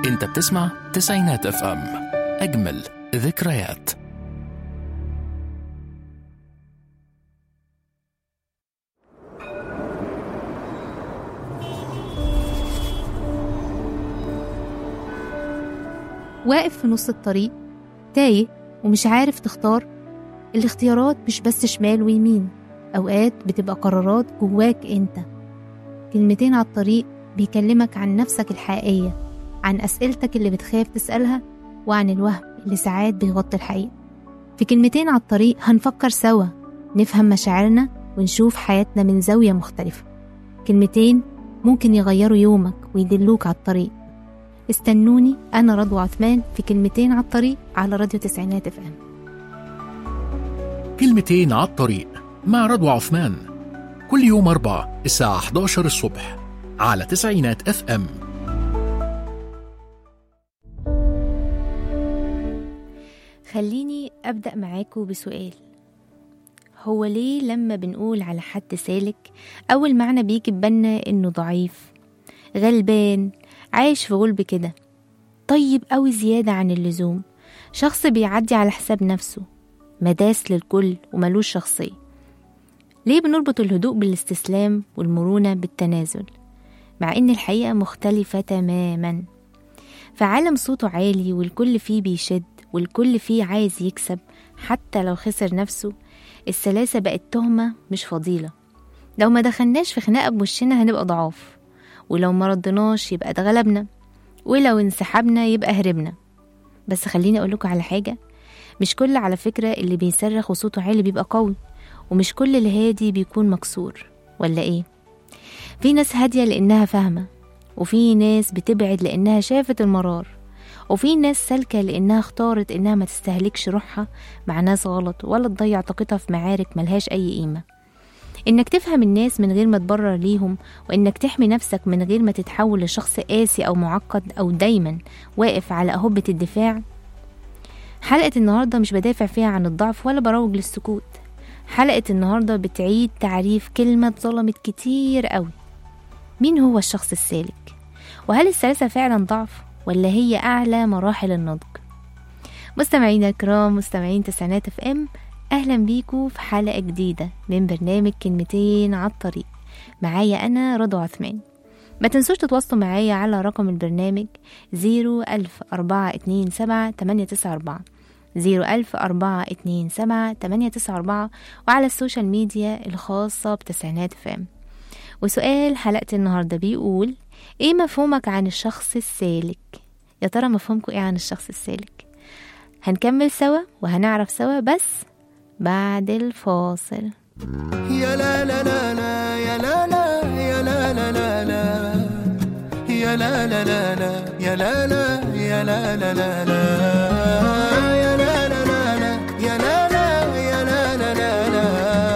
انت بتسمع تسعينات اف ام اجمل ذكريات واقف في نص الطريق تايه ومش عارف تختار الاختيارات مش بس شمال ويمين أوقات بتبقى قرارات جواك أنت كلمتين على الطريق بيكلمك عن نفسك الحقيقية عن أسئلتك اللي بتخاف تسألها وعن الوهم اللي ساعات بيغطي الحقيقة في كلمتين على الطريق هنفكر سوا نفهم مشاعرنا ونشوف حياتنا من زاوية مختلفة كلمتين ممكن يغيروا يومك ويدلوك على الطريق استنوني أنا رضوى عثمان في كلمتين على الطريق على راديو تسعينات اف ام كلمتين على الطريق مع رضوى عثمان كل يوم أربع الساعة 11 الصبح على تسعينات اف ام خليني أبدأ معاكم بسؤال هو ليه لما بنقول على حد سالك أول معنى بيجي في بالنا إنه ضعيف غلبان عايش في غلب كده طيب أوي زيادة عن اللزوم شخص بيعدي على حساب نفسه مداس للكل وملوش شخصية ليه بنربط الهدوء بالاستسلام والمرونة بالتنازل مع إن الحقيقة مختلفة تماما فعالم صوته عالي والكل فيه بيشد والكل فيه عايز يكسب حتى لو خسر نفسه السلاسة بقت تهمة مش فضيلة لو ما دخلناش في خناقة بوشنا هنبقى ضعاف ولو ما ردناش يبقى ده غلبنا ولو انسحبنا يبقى هربنا بس خليني اقول لكم على حاجه مش كل على فكره اللي بيصرخ وصوته عالي بيبقى قوي ومش كل الهادي بيكون مكسور ولا ايه في ناس هاديه لانها فاهمه وفي ناس بتبعد لانها شافت المرار وفي ناس سالكة لأنها اختارت إنها ما تستهلكش روحها مع ناس غلط ولا تضيع طاقتها في معارك ملهاش أي قيمة إنك تفهم الناس من غير ما تبرر ليهم وإنك تحمي نفسك من غير ما تتحول لشخص قاسي أو معقد أو دايما واقف على أهبة الدفاع حلقة النهاردة مش بدافع فيها عن الضعف ولا بروج للسكوت حلقة النهاردة بتعيد تعريف كلمة ظلمت كتير قوي مين هو الشخص السالك وهل السلاسة فعلا ضعف ولا هي أعلى مراحل النضج مستمعينا الكرام مستمعين تسعينات اف ام اهلا بيكم في حلقه جديده من برنامج كلمتين على الطريق معايا انا رضوى عثمان ما تنسوش تتواصلوا معايا على رقم البرنامج زيرو ألف أربعة اتنين سبعة تمانية تسعة أربعة زيرو ألف أربعة اتنين سبعة تمانية تسعة أربعة وعلى السوشيال ميديا الخاصة بتسعينات فام وسؤال حلقة النهاردة بيقول ايه مفهومك عن الشخص السالك يا ترى مفهومكم ايه عن الشخص السالك هنكمل سوا وهنعرف سوا بس بعد الفاصل يا لا لا لا لا يا لا لا يا لا لا لا لا يا لا لا لا لا يا لا لا يا لا لا لا لا يا لا لا لا لا يا لا لا يا لا لا لا لا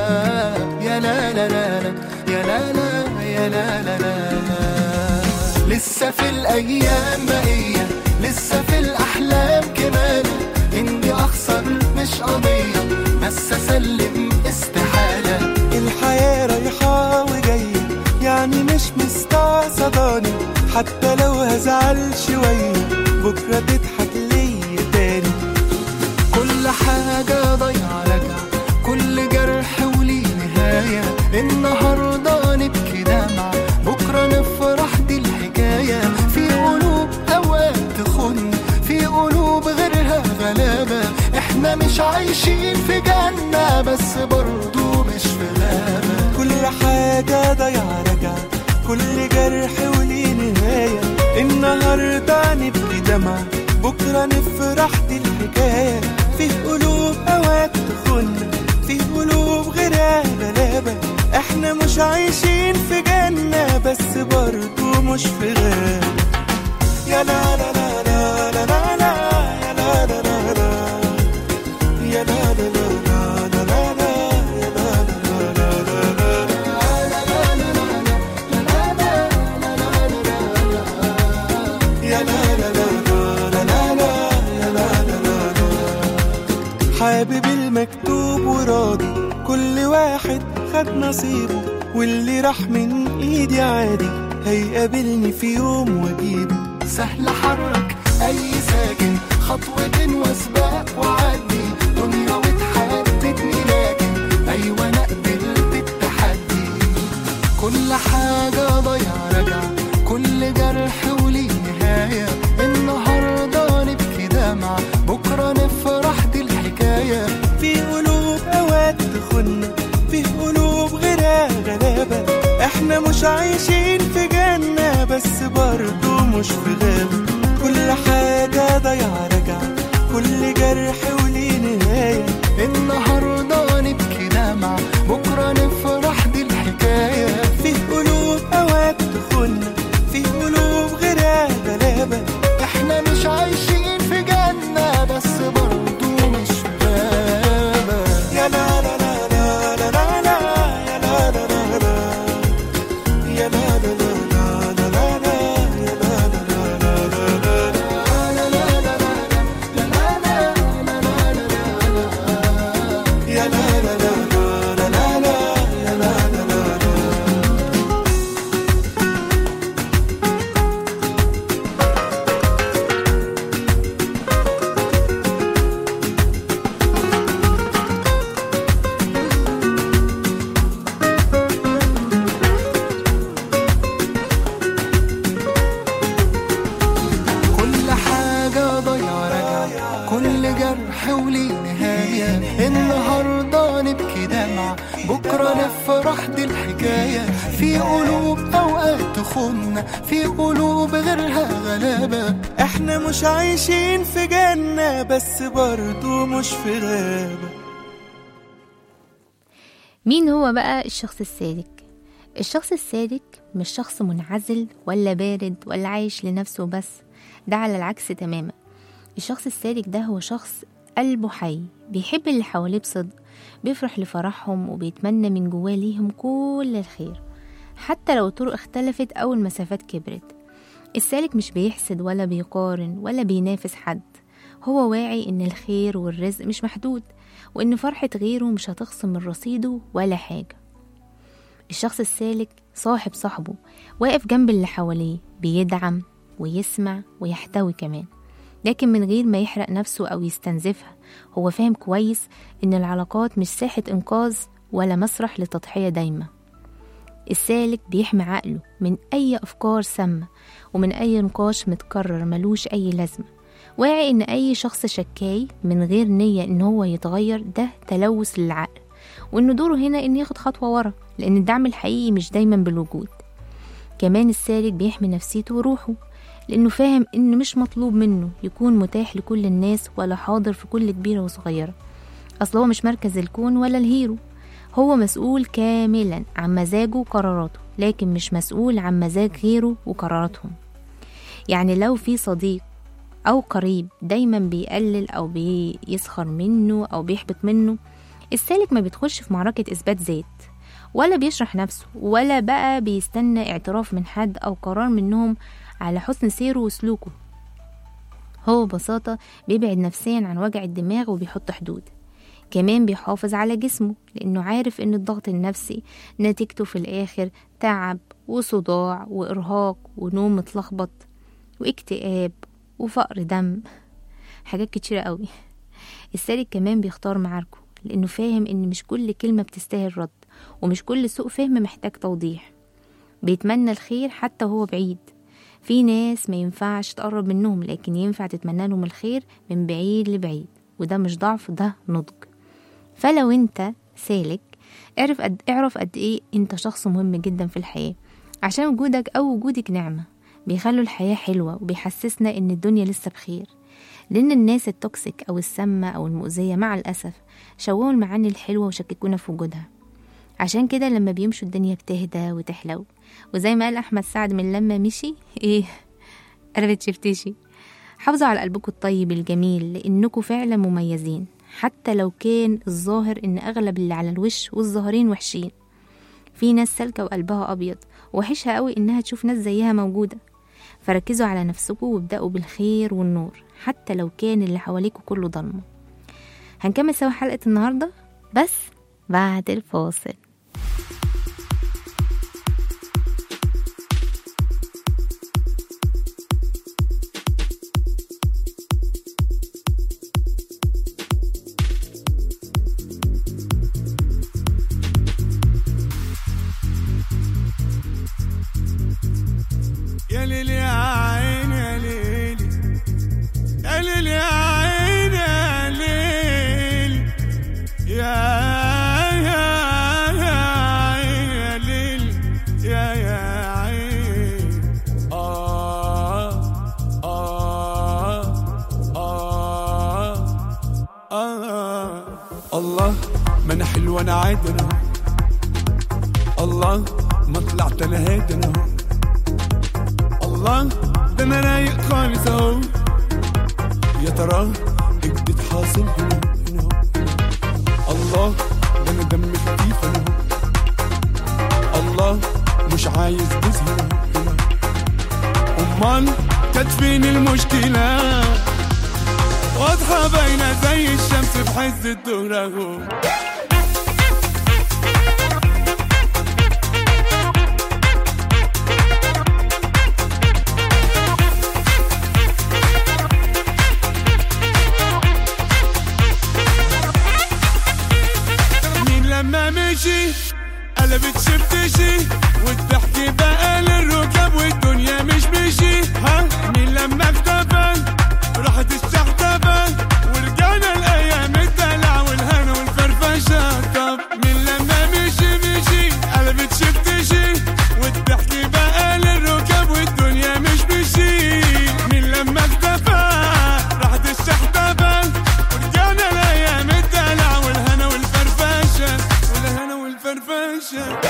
يا لا لا لا لا يا لا لا يا لا لا لا لا لسه في الايام بقيه لسه في الاحلام كمان اني اخسر مش قضيه بس اسلم استحاله الحياة رايحة وجاية يعني مش مستعصداني حتى لو هزعل شوية بكرة تضحك ليا تاني كل حاجة ضايعة راجعة كل جرح وليه نهاية النهاردة نبكي دمعة بكرة نفرح دي الحكاية في قلوب أوقات تخن في قلوب غيرها غلابة احنا مش عايشين في جنة بس برضو مش في غابة كل حاجة ضايعة راجعة كل جرح وليه نهاية النهاردة نبكي دمعة بكرة نفرح دي الحكاية في قلوب أوقات تخن في قلوب غيرها غلابة احنا مش عايشين في جنة بس برضو مش في غابة يا لا لا لا لا لا لا لا يا لا لا لا لا يا لا لا لا لا لا لا لا يا لا لا لا لا لا يا لا لا لا لا لا لا يا لا لا لا لا حابب المكتوب وراضي كل واحد خد نصيبه واللي راح من ايدي عادي هيقابلني في يوم واجيبه سهل حرك اي ساكن خطوة وسباق وعدي دنيا وتحددني لكن ايوه انا قبلت التحدي كل حاجة ضيع رجع كل جرح وليه نهاية النهاردة نبكي دمع بكرة نفرح دي الحكاية في قلوب اوقات تخنا في قلوب غيرها غلابة احنا مش عايشين في جنة بس برضو مش في غابة كل حاجة ضيع رجع كل جرح وليه نهاية النهاردة نبكي دمع بكرة نفرح دي الحكاية في قلوب اوقات تخنا في قلوب غيرها غلابة احنا مش عايشين في جنة بس برضو مش في غابة يا لا لا لا لا لا لا لا يا لا لا لا لا يا لا لا لا لا لا لا يا لا لا لا لا لا يا لا لا لا لا لا لا يا لا لا لا لا كل حاجة ضيع رجع كل جرح وليه نهاية النهاردة نبكي دمع بكرة نفرح دي الحكاية في قلوب أوقات تخن في قلوب غيرها غلابة احنا مش عايشين في جنة بس برضو مش في غابة مين هو بقى الشخص السالك الشخص السالك مش شخص منعزل ولا بارد ولا عايش لنفسه بس ده على العكس تماما الشخص السالك ده هو شخص قلبه حي بيحب اللي حواليه بصدق بيفرح لفرحهم وبيتمنى من جواه ليهم كل الخير حتى لو الطرق اختلفت أو المسافات كبرت السالك مش بيحسد ولا بيقارن ولا بينافس حد هو واعي إن الخير والرزق مش محدود وإن فرحة غيره مش هتخصم من رصيده ولا حاجة الشخص السالك صاحب صاحبه واقف جنب اللي حواليه بيدعم ويسمع ويحتوي كمان لكن من غير ما يحرق نفسه أو يستنزفها هو فاهم كويس إن العلاقات مش ساحة إنقاذ ولا مسرح للتضحية دايما السالك بيحمي عقله من أي أفكار سامة ومن أي نقاش متكرر ملوش أي لازمة واعي إن أي شخص شكاي من غير نية إن هو يتغير ده تلوث للعقل وإن دوره هنا إن ياخد خطوة ورا لأن الدعم الحقيقي مش دايما بالوجود كمان السالك بيحمي نفسيته وروحه لأنه فاهم إن مش مطلوب منه يكون متاح لكل الناس ولا حاضر في كل كبيرة وصغيرة أصل هو مش مركز الكون ولا الهيرو هو مسؤول كاملا عن مزاجه وقراراته لكن مش مسؤول عن مزاج غيره وقراراتهم يعني لو في صديق أو قريب دايما بيقلل أو بيسخر منه أو بيحبط منه السالك ما بيدخلش في معركة إثبات ذات ولا بيشرح نفسه ولا بقى بيستنى اعتراف من حد أو قرار منهم على حسن سيره وسلوكه هو ببساطة بيبعد نفسيا عن وجع الدماغ وبيحط حدود كمان بيحافظ على جسمه لأنه عارف إن الضغط النفسي نتيجته في الآخر تعب وصداع وإرهاق ونوم متلخبط واكتئاب وفقر دم حاجات كتيرة قوي السالك كمان بيختار معاركه لأنه فاهم إن مش كل كلمة بتستاهل رد ومش كل سوء فهم محتاج توضيح بيتمنى الخير حتى وهو بعيد في ناس ما ينفعش تقرب منهم لكن ينفع تتمنى لهم الخير من بعيد لبعيد وده مش ضعف ده نضج فلو انت سالك اعرف قد اعرف قد ايه انت شخص مهم جدا في الحياة عشان وجودك او وجودك نعمة بيخلوا الحياة حلوة وبيحسسنا ان الدنيا لسه بخير لان الناس التوكسيك او السامة او المؤذية مع الاسف شوهوا المعاني الحلوة وشككونا في وجودها عشان كده لما بيمشوا الدنيا بتهدى وتحلو وزي ما قال احمد سعد من لما مشي ايه قلبت شفتشي حافظوا على قلبكم الطيب الجميل لانكم فعلا مميزين حتى لو كان الظاهر ان اغلب اللي على الوش والظاهرين وحشين في ناس سالكة وقلبها ابيض وحشها قوي انها تشوف ناس زيها موجودة فركزوا على نفسكم وابدأوا بالخير والنور حتى لو كان اللي حواليكوا كله ضلمة هنكمل سوا حلقة النهاردة بس بعد الفاصل ليل يا عين يا ليل يا ليل يا عين يا ليل يا يا يا عين يا ليل يا يا عين آه آه آه آه الله ما أنا حلو أنا عادي أنا أهو. الله ما طلعت أنا هادي أنا أهو. الله ده أنا رايق خالص أهو يا ترى إيه جديد حاصل هنا هنا أهو. الله ده أنا دمي خفيف أنا أهو. الله مش عايز بوز هنا هنا أمال كانت فين المشكلة واضحة باينة زي الشمس في حز الظهر أهو مين لما مشي قلبت شفتشي والضحك بقى للركاب والدنيا مش مشي ها مين لما اختفى راحت الشحتفة ورجعنا الايام الدلع والهنا والفرفشة طب مين لما مشي مشي قلبت شفتشي والضحك بقى للركاب والدنيا مش مشي مين لما اختفى راحت الشحتفة ورجعنا الايام الدلع والهنا والفرفشة والهنا والفرفشة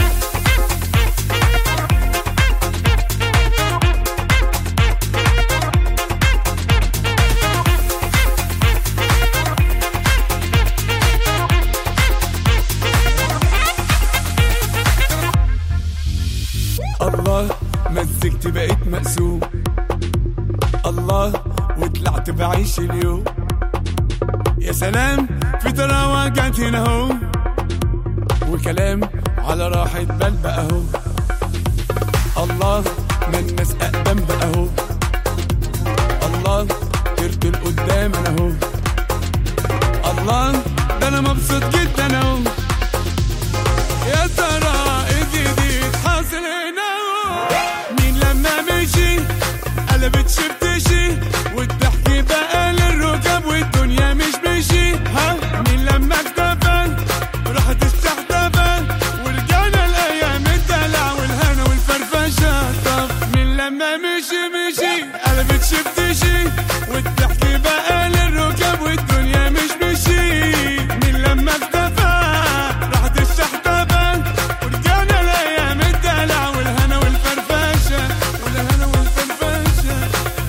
الله مزجت بقيت مقسوم الله وطلعت بعيش اليوم يا سلام في طراوة جت هنا اهو وكلام على راحة بال بقى اهو الله ما الناس اقدم بقى اهو الله طرت لقدام انا اهو الله ده انا مبسوط جدا اهو يا ترى ايه جديد حاصل هنا مين لما مشي قلبت شفتشي والضحك بقى للركاب والدنيا مش مشي ها مين لما اختفى راحت الشحتفة ورجعنا الايام الدلع والهنا والفرفشة طب مين لما مشي مشي قلبت شفتشي والضحك بقى للركاب والدنيا مش مشي مين لما اختفى راحت الشحتفة ورجعنا الايام الدلع والهنا والفرفشة والهنا والفرفشة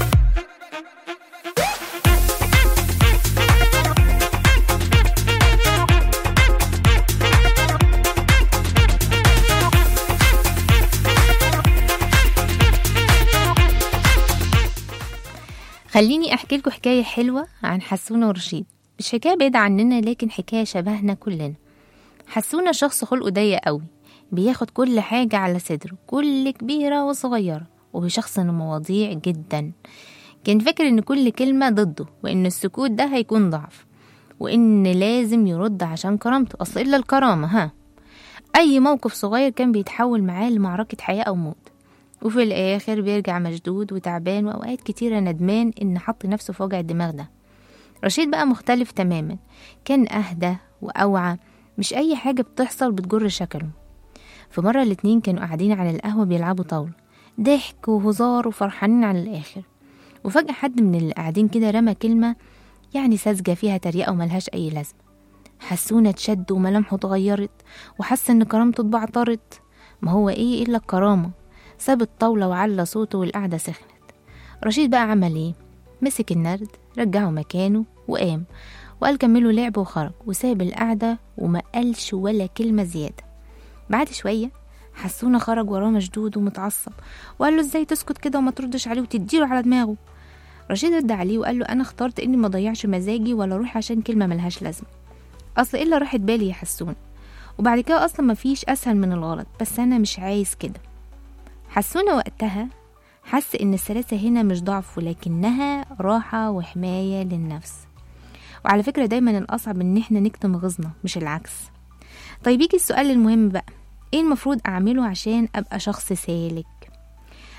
خليني احكي لكم حكايه حلوه عن حسونه ورشيد مش حكايه بعيده عننا لكن حكايه شبهنا كلنا حسونه شخص خلقه ضيق قوي بياخد كل حاجه على صدره كل كبيره وصغيره وبيشخصن المواضيع جدا كان فاكر ان كل كلمه ضده وان السكوت ده هيكون ضعف وان لازم يرد عشان كرامته اصل الا الكرامه ها اي موقف صغير كان بيتحول معاه لمعركه حياه او موت وفي الآخر بيرجع مشدود وتعبان وأوقات كتيرة ندمان إن حط نفسه في وجع الدماغ ده رشيد بقى مختلف تماما كان أهدى وأوعى مش أي حاجة بتحصل بتجر شكله في مرة الاتنين كانوا قاعدين على القهوة بيلعبوا طاولة ضحك وهزار وفرحانين على الآخر وفجأة حد من اللي قاعدين كده رمى كلمة يعني ساذجة فيها تريقة وملهاش أي لازمة حسونة اتشد وملامحه اتغيرت وحس إن كرامته اتبعترت ما هو إيه إلا الكرامة ساب الطاولة وعلى صوته والقعدة سخنت رشيد بقى عمل ايه مسك النرد رجعه مكانه وقام وقال كملوا لعب وخرج وساب القعدة وما قالش ولا كلمة زيادة بعد شوية حسونا خرج وراه مشدود ومتعصب وقال له ازاي تسكت كده وما تردش عليه وتديله على دماغه رشيد رد عليه وقال له انا اخترت اني ما اضيعش مزاجي ولا اروح عشان كلمة ملهاش لازمة اصل الا راحت بالي يا حسون وبعد كده اصلا مفيش اسهل من الغلط بس انا مش عايز كده حسونا وقتها حس ان السلاسة هنا مش ضعف ولكنها راحة وحماية للنفس وعلى فكرة دايما الأصعب ان احنا نكتم غيظنا مش العكس طيب يجي السؤال المهم بقى ايه المفروض اعمله عشان ابقى شخص سالك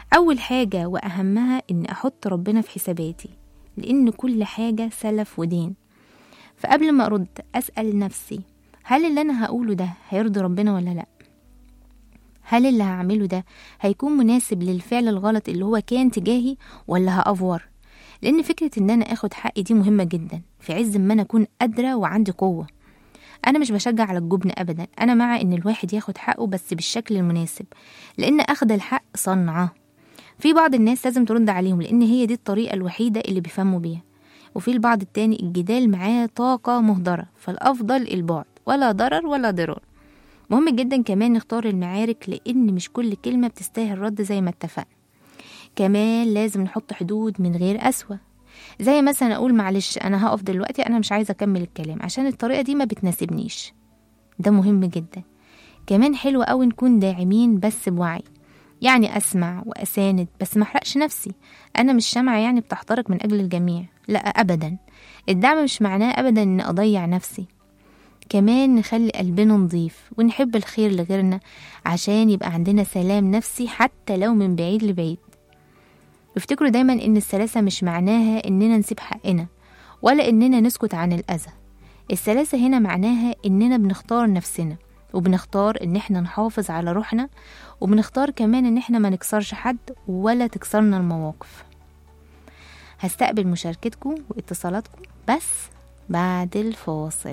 أول حاجة وأهمها إن أحط ربنا في حساباتي لأن كل حاجة سلف ودين فقبل ما أرد أسأل نفسي هل اللي أنا هقوله ده هيرضي ربنا ولا لأ هل اللي هعمله ده هيكون مناسب للفعل الغلط اللي هو كان تجاهي ولا هأفور لأن فكرة إن أنا آخد حقي دي مهمة جدا في عز ما أنا أكون قادرة وعندي قوة أنا مش بشجع على الجبن أبدا أنا مع إن الواحد ياخد حقه بس بالشكل المناسب لأن أخد الحق صنعة في بعض الناس لازم ترد عليهم لأن هي دي الطريقة الوحيدة اللي بيفهموا بيها وفي البعض التاني الجدال معاه طاقة مهدرة فالأفضل البعد ولا ضرر ولا ضرار مهم جدا كمان نختار المعارك لأن مش كل كلمة بتستاهل رد زي ما اتفقنا كمان لازم نحط حدود من غير قسوة زي مثلا أقول معلش أنا هقف دلوقتي أنا مش عايزة أكمل الكلام عشان الطريقة دي ما بتناسبنيش ده مهم جدا كمان حلو أوي نكون داعمين بس بوعي يعني أسمع وأساند بس ما أحرقش نفسي أنا مش شمعة يعني بتحترق من أجل الجميع لا أبدا الدعم مش معناه أبدا إن أضيع نفسي كمان نخلي قلبنا نضيف ونحب الخير لغيرنا عشان يبقى عندنا سلام نفسي حتى لو من بعيد لبعيد افتكروا دايما ان السلاسة مش معناها اننا نسيب حقنا ولا اننا نسكت عن الاذى السلاسة هنا معناها اننا بنختار نفسنا وبنختار ان احنا نحافظ على روحنا وبنختار كمان ان احنا ما نكسرش حد ولا تكسرنا المواقف هستقبل مشاركتكم واتصالاتكم بس بعد الفاصل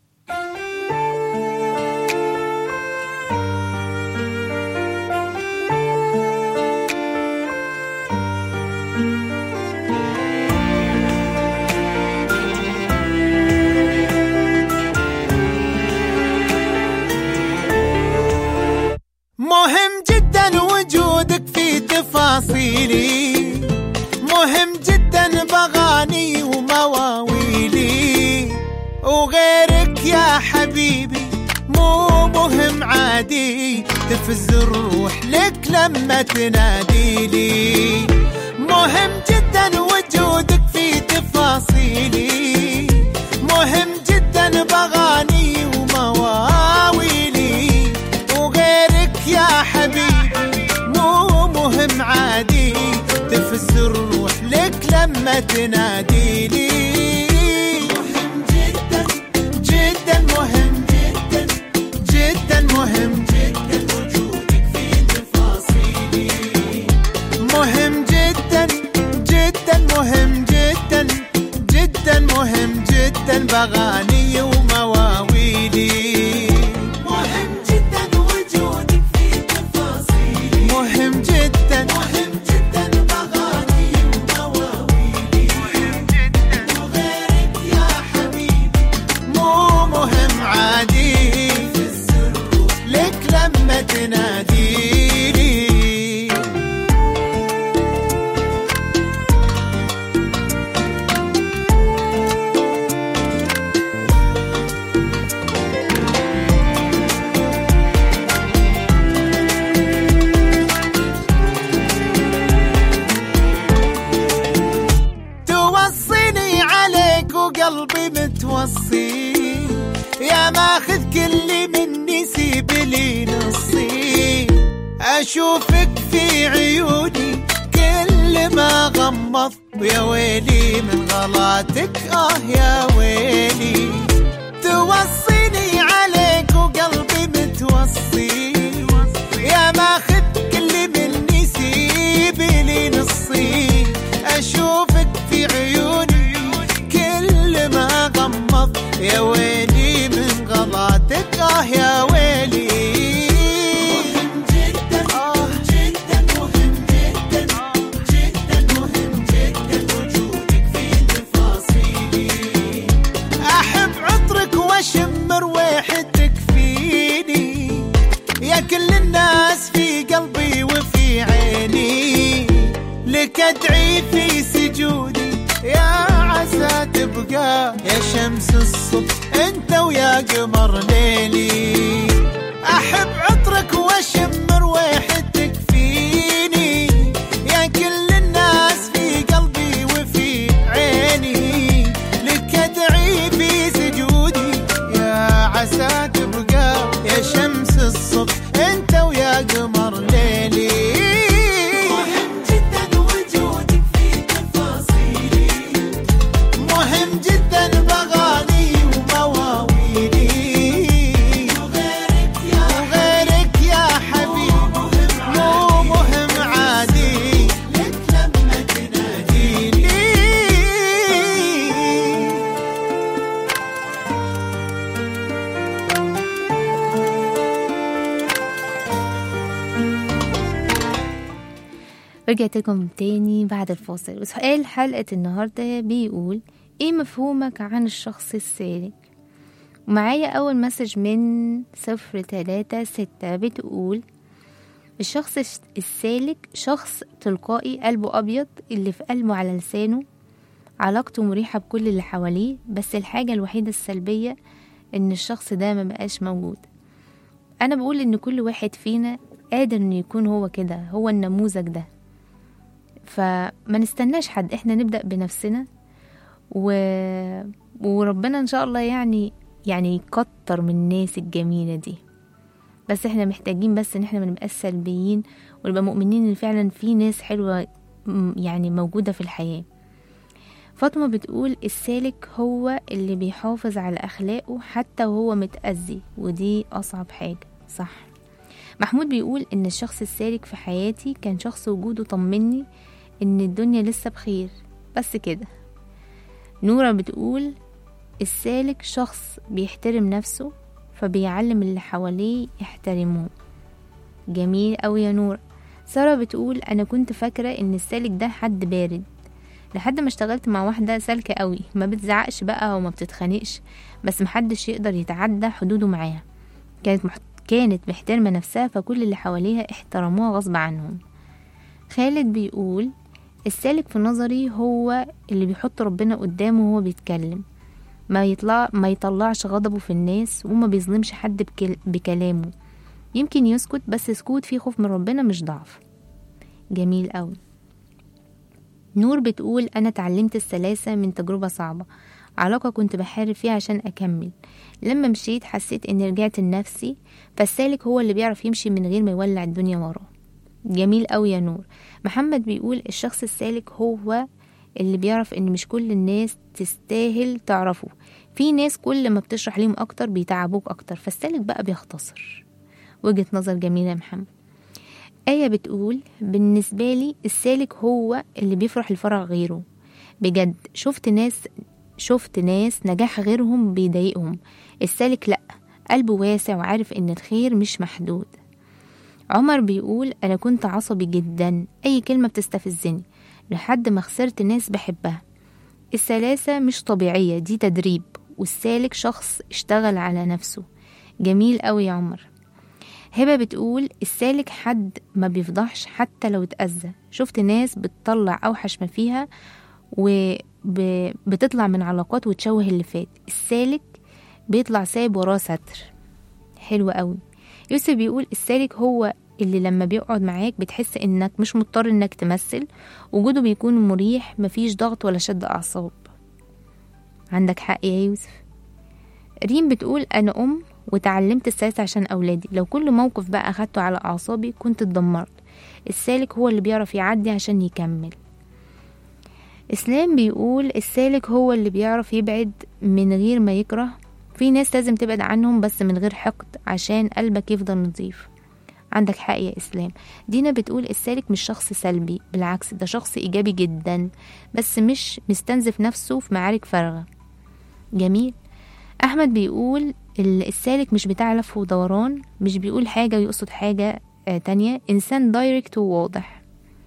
مهم جدا وجودك في تفاصيلي مهم جدا بغاني ومواويلي وغيرك يا حبيبي مو مهم عادي تفز الروح لك لما تناديلي مهم جدا وجودك في تفاصيلي مهم جدا بغاني ومواويلي وغيرك يا حبيبي مو مهم عادي تفز الروح لك لما تناديلي مهم جدا جدا مهم جدا جدا مهم جدا وجودك في تفاصيلي مهم جدا جدا مهم جدا جدا مهم جدا بغاني ومواويلي مهم جدا وجودك في تفاصيلي مهم جدا مهم جدا بغاني ومواويلي مهم جدا وغيرك يا حبيبي مو مهم عادي لك لما تناديلي توصيني عليك وقلبي متوصي يا ماخذ كل مني سيب لي نصي اشوفك في عيوني كل ما غمض يا ويلي من غلاتك اه يا ويلي توصيني عليك وقلبي متوصي يا ماخذ كل مني سيب لي نصي اشوفك في عيوني كل ما غمض يا ويلي من غلاتك اه يا ويلي مهم جدا آه جدا مهم جدا جدا مهم جدا وجودك في تفاصيلي احب عطرك واشم رويحتك فيني يا كل الناس في قلبي وفي عيني لك ادعي في سجودي يا عسى تبقى يا شمس الصبح انت ويا قمر ليلي احب عطرك واشم رويحتك فيني يا كل الناس في قلبي وفي عيني لك ادعي في سجودي يا عسى تبقى يا شمس الصبح انت ويا قمر ليلي مهم رجعت لكم تاني بعد الفاصل وسؤال حلقة النهاردة بيقول ايه مفهومك عن الشخص السالك ومعايا أول مسج من صفر تلاتة ستة بتقول الشخص الش- السالك شخص تلقائي قلبه أبيض اللي في قلبه على لسانه علاقته مريحة بكل اللي حواليه بس الحاجة الوحيدة السلبية إن الشخص ده ما بقاش موجود أنا بقول إن كل واحد فينا قادر إنه يكون هو كده هو النموذج ده فما نستناش حد احنا نبدأ بنفسنا و... وربنا ان شاء الله يعني يعني يكتر من الناس الجميلة دي بس احنا محتاجين بس ان احنا ما نبقاش سلبيين ونبقى مؤمنين ان فعلا في ناس حلوة م- يعني موجودة في الحياة فاطمة بتقول السالك هو اللي بيحافظ على أخلاقه حتى وهو متأذي ودي أصعب حاجة صح محمود بيقول إن الشخص السالك في حياتي كان شخص وجوده طمني إن الدنيا لسه بخير بس كده نورة بتقول السالك شخص بيحترم نفسه فبيعلم اللي حواليه يحترموه جميل أوي يا نورة سارة بتقول أنا كنت فاكرة إن السالك ده حد بارد لحد ما اشتغلت مع واحدة سالكة قوي ما بتزعقش بقى وما بتتخانقش بس محدش يقدر يتعدى حدوده معاها كانت مح... كانت محترمة نفسها فكل اللي حواليها احترموها غصب عنهم خالد بيقول السالك في نظري هو اللي بيحط ربنا قدامه وهو بيتكلم ما يطلع ما يطلعش غضبه في الناس وما بيظلمش حد بكل... بكلامه يمكن يسكت بس سكوت فيه خوف من ربنا مش ضعف جميل قوي نور بتقول أنا اتعلمت السلاسة من تجربة صعبة علاقة كنت بحارب فيها عشان أكمل لما مشيت حسيت إني رجعت لنفسي فالسالك هو اللي بيعرف يمشي من غير ما يولع الدنيا وراه جميل أوي يا نور محمد بيقول الشخص السالك هو اللي بيعرف إن مش كل الناس تستاهل تعرفه في ناس كل ما بتشرح ليهم أكتر بيتعبوك أكتر فالسالك بقى بيختصر وجهة نظر جميلة يا محمد آية بتقول بالنسبة لي السالك هو اللي بيفرح لفرح غيره بجد شفت ناس شفت ناس نجاح غيرهم بيضايقهم السالك لأ قلبه واسع وعارف إن الخير مش محدود عمر بيقول أنا كنت عصبي جدا أي كلمة بتستفزني لحد ما خسرت ناس بحبها السلاسة مش طبيعية دي تدريب والسالك شخص اشتغل على نفسه جميل قوي يا عمر هبة بتقول السالك حد ما بيفضحش حتى لو اتأذى شفت ناس بتطلع أوحش ما فيها وبتطلع من علاقات وتشوه اللي فات السالك بيطلع سايب وراه ستر حلو قوي يوسف بيقول السالك هو اللي لما بيقعد معاك بتحس انك مش مضطر انك تمثل وجوده بيكون مريح مفيش ضغط ولا شد اعصاب عندك حق يا يوسف ريم بتقول انا ام وتعلمت السلاسة عشان أولادي لو كل موقف بقى أخدته على أعصابي كنت اتدمرت السالك هو اللي بيعرف يعدي عشان يكمل إسلام بيقول السالك هو اللي بيعرف يبعد من غير ما يكره في ناس لازم تبعد عنهم بس من غير حقد عشان قلبك يفضل نظيف عندك حق يا إسلام دينا بتقول السالك مش شخص سلبي بالعكس ده شخص إيجابي جدا بس مش مستنزف نفسه في معارك فارغة جميل أحمد بيقول السالك مش بتاع لف ودوران مش بيقول حاجة ويقصد حاجة آه تانية إنسان دايركت وواضح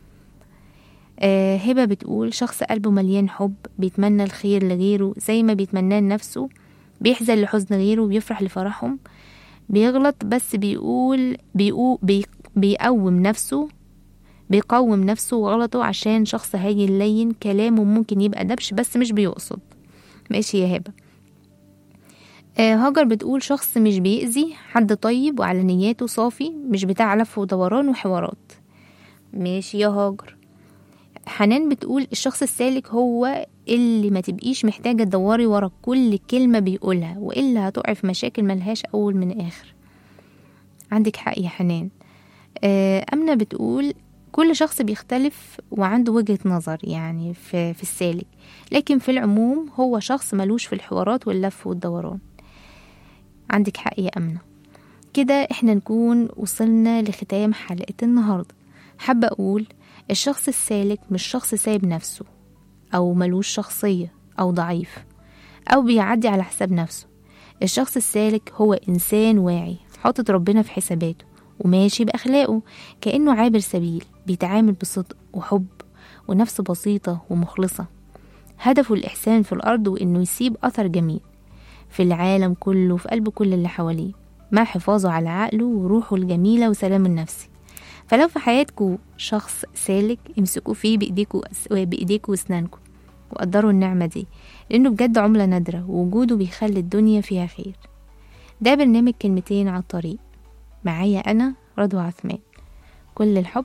آه هبة بتقول شخص قلبه مليان حب بيتمنى الخير لغيره زي ما بيتمناه لنفسه بيحزن لحزن غيره وبيفرح لفرحهم بيغلط بس بيقول بيقول بي بيقوم نفسه بيقوم نفسه وغلطه عشان شخص هاجي لين كلامه ممكن يبقى دبش بس مش بيقصد ماشي يا هبه آه هاجر بتقول شخص مش بيأذي حد طيب وعلى نياته صافي مش بتاع لف ودوران وحوارات ماشي يا هاجر حنان بتقول الشخص السالك هو اللي ما تبقيش محتاجة تدوري ورا كل كلمة بيقولها وإلا هتقعي في مشاكل ملهاش أول من آخر عندك حق يا حنان آه أمنة بتقول كل شخص بيختلف وعنده وجهة نظر يعني في, في السالك لكن في العموم هو شخص ملوش في الحوارات واللف والدوران عندك حق يا أمنة كده احنا نكون وصلنا لختام حلقة النهاردة حابة أقول الشخص السالك مش شخص سايب نفسه أو ملوش شخصية أو ضعيف أو بيعدي على حساب نفسه الشخص السالك هو إنسان واعي حاطط ربنا في حساباته وماشي بأخلاقه كأنه عابر سبيل بيتعامل بصدق وحب ونفس بسيطة ومخلصة هدفه الإحسان في الأرض وإنه يسيب أثر جميل في العالم كله وفي قلب كل اللي حواليه مع حفاظه على عقله وروحه الجميلة وسلامه النفسي فلو في حياتكم شخص سالك امسكوا فيه بإيديكوا بإيديكوا وأسنانكم وقدروا النعمة دي لأنه بجد عملة نادرة ووجوده بيخلي الدنيا فيها خير ده برنامج كلمتين على الطريق معايا أنا رضوى عثمان كل الحب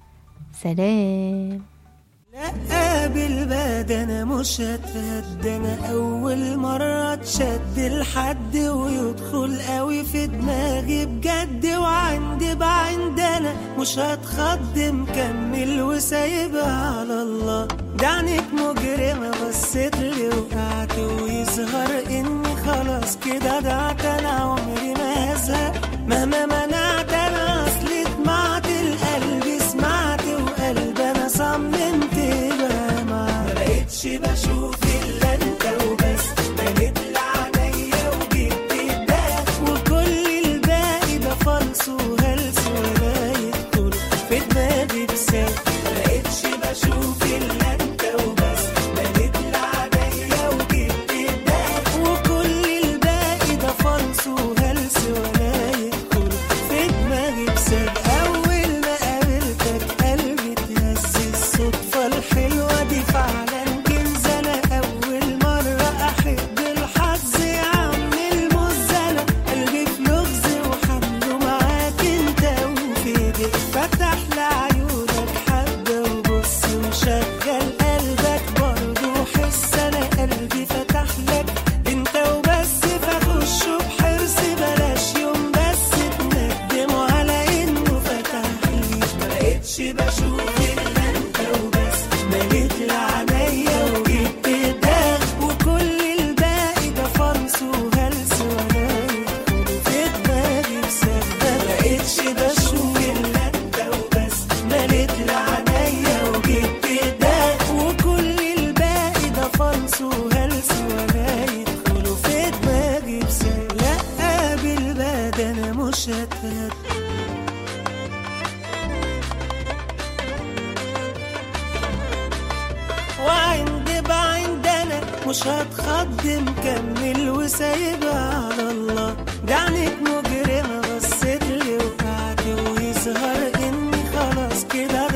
سلام لا بالباد انا مش هتهد انا اول مرة اتشد لحد ويدخل قوي في دماغي بجد وعندي بعند انا مش هتخض مكمل وسايبها على الله دعنك مجرمة بصيت لي وقعت ويظهر اني خلاص كده ضعت انا عمري ما هزهق مهما منعت انا اصلي طمعت القلب سمعت وقلب انا صممت بقى ما بقتش بشوف الا انت وبس بنت لعينيا وجبت ده وكل الباقي ده فلس وهلس ولا يدخل في دماغي بسات بقتش بشوف الا انت وبس بنت لعينيا وجبت ده وكل الباقي ده فلس وهلس ولا يدخل في دماغي بسات اول ما قابلتك قلبي اتهز الصدفة الحلوة دي فعلا كنز انا اول مرة احب الحظ يا عم المزنة قلبي في لغز وحمله معاك انت وفي ايديك فتح لعيونك حبة وبص وشغل قلبك برضه حس انا قلبي فتح لك انت وبس فخشه بحرص بلاش يوم بس تندم على انه فتح لي مبقتش بشوف الا انت وبس مليت لعينيا وجبت ده وكل الباقي ده فرص وهلس ولا يدخل في دماغي بسبب مبقتش بشوف الا انت وبس مليت لعينيا وجبت ده وكل الباقي ده فرص وهلس ولا يدخلوا في دماغي بسبب لا بالباد انا مش هتهد وعند بعند انا مش هتخض مكمل وسايبها على الله دعنك مجرمة بصيت لي وقعت ويظهر اني خلاص كده